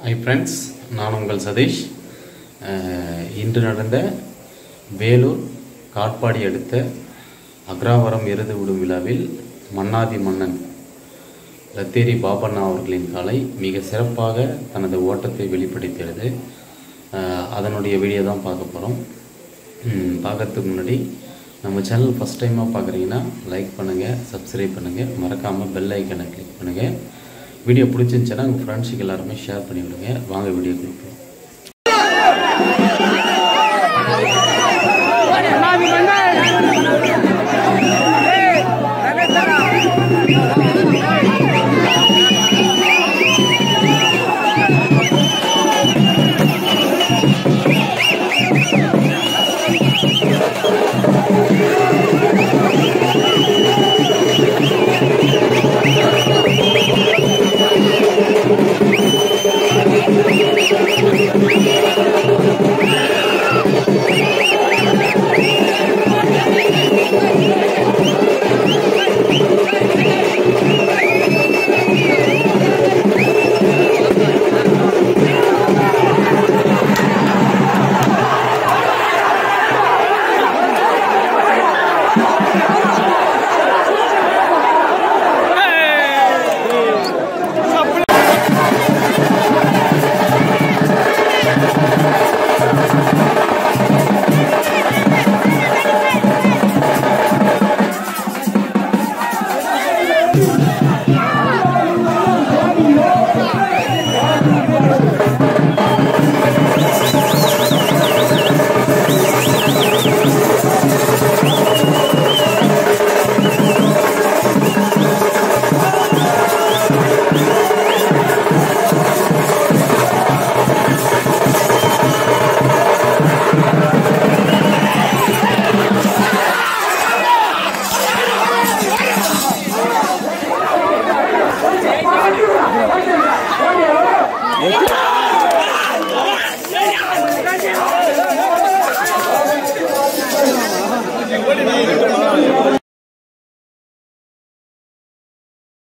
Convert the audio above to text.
hi friends நான் உங்கள் சதீஷ் அஹ், இன்று நடந்த வேலூர் காட்பாடி அடுத்த அக்ராவரம் எருது விடும் விழாவில் மன்னாதி மன்னன் லத்தேரி பாபண்ணா அவர்களின் காலை மிக சிறப்பாக தனது ஓட்டத்தை வெளிப்படுத்தியது அஹ், அதனுடைய வீடியோ தான் பார்க்க போகிறோம் பார்க்கறதுக்கு முன்னாடி நம்ம சேனல் ஃபஸ்ட் டைமாக பார்க்குறீங்கன்னா லைக் பண்ணுங்கள் சப்ஸ்கிரைப் பண்ணுங்கள் மறக்காமல் பெல் ஐக்கனை கிளிக் பண்ணுங்கள் வீடியோ பிடிச்சிருந்துச்சுன்னா உங்கள் ஃப்ரெண்ட்ஸுக்கு எல்லாருமே ஷேர் பண்ணி விடுங்க வாங்க வீடியோ கொடுப்போம்